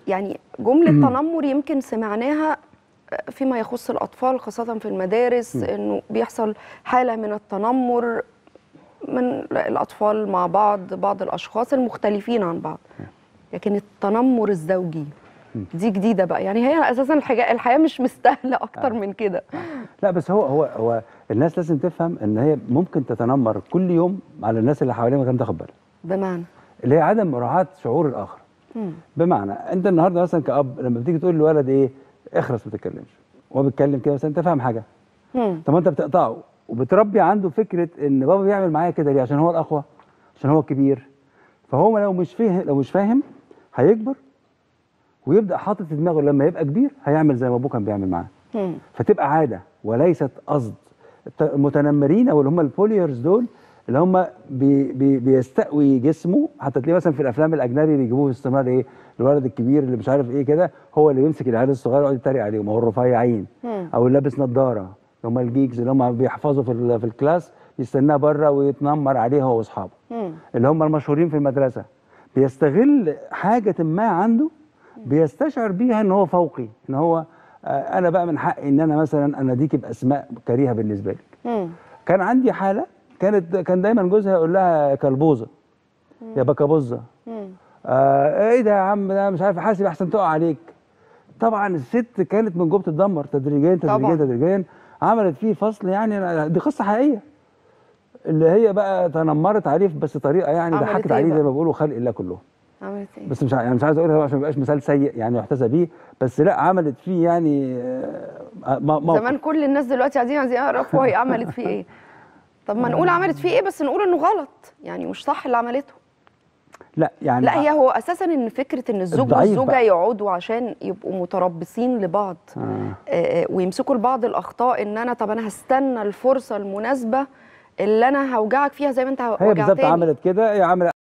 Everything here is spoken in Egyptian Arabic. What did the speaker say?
يعني جمله تنمر يمكن سمعناها فيما يخص الاطفال خاصه في المدارس انه بيحصل حاله من التنمر من الاطفال مع بعض بعض الاشخاص المختلفين عن بعض لكن التنمر الزوجي دي جديده بقى يعني هي اساسا الحاجه الحياه مش مستاهله اكتر من كده لا بس هو هو هو الناس لازم تفهم ان هي ممكن تتنمر كل يوم على الناس اللي حواليها من غير ما تاخد بالها بمعنى اللي هي عدم مراعاه شعور الاخر مم. بمعنى انت النهارده مثلا كاب لما بتيجي تقول للولد ايه اخرس ما تتكلمش وهو بيتكلم كده مثلا انت فاهم حاجه مم. طب ما انت بتقطعه وبتربي عنده فكره ان بابا بيعمل معايا كده ليه عشان هو الاقوى عشان هو الكبير فهو لو مش فاهم لو مش فاهم هيكبر ويبدا حاطط في دماغه لما يبقى كبير هيعمل زي ما ابوه كان بيعمل معاه مم. فتبقى عاده وليست قصد الت- المتنمرين او اللي هم البوليرز دول اللي هم بي بي بيستقوي جسمه حتى تلاقيه مثلا في الافلام الاجنبي بيجيبوه باستمرار ايه الولد الكبير اللي مش عارف ايه كده هو اللي بيمسك العيال الصغيره ويقعد يتريق عليهم هو الرفيعين مم. او اللي لابس نظاره اللي هم الجيكس اللي هم بيحفظوا في ال- في الكلاس يستناه بره ويتنمر عليه هو واصحابه مم. اللي هم المشهورين في المدرسه بيستغل حاجه ما عنده بيستشعر بيها ان هو فوقي ان هو آه، انا بقى من حقي ان انا مثلا اناديكي باسماء كريهه بالنسبه لك مم. كان عندي حاله كانت كان دايما جوزها يقول لها كلبوزه يا بكابوزه مم. آه ايه ده يا عم ده مش عارف حاسب احسن تقع عليك طبعا الست كانت من جوه تتدمر تدريجيا تدريجيا طبعاً. تدريجيا عملت فيه فصل يعني دي قصه حقيقيه اللي هي بقى تنمرت عليه بس طريقه يعني عملت ضحكت إيه عليه زي بقى؟ ما بيقولوا خلق الله كلهم عملت ايه؟ بس مش ع- يعني مش عايز اقولها عشان ما يبقاش مثال سيء يعني يحتذى بيه بس لا عملت فيه يعني آه، م- موقف زمان كل الناس دلوقتي عايزين عايزين يعرفوا هي عملت فيه ايه طب ما نقول عملت فيه ايه بس نقول انه غلط يعني مش صح اللي عملته لا يعني لا هي هو اساسا ان فكره ان الزوج الضعيف والزوجه بقى. يقعدوا عشان يبقوا متربصين لبعض آه. آه، آه، ويمسكوا لبعض الاخطاء ان انا طب انا هستنى الفرصه المناسبه اللي انا هوجعك فيها زي ما انت هي بالظبط وجعتني عملت كده هي عملت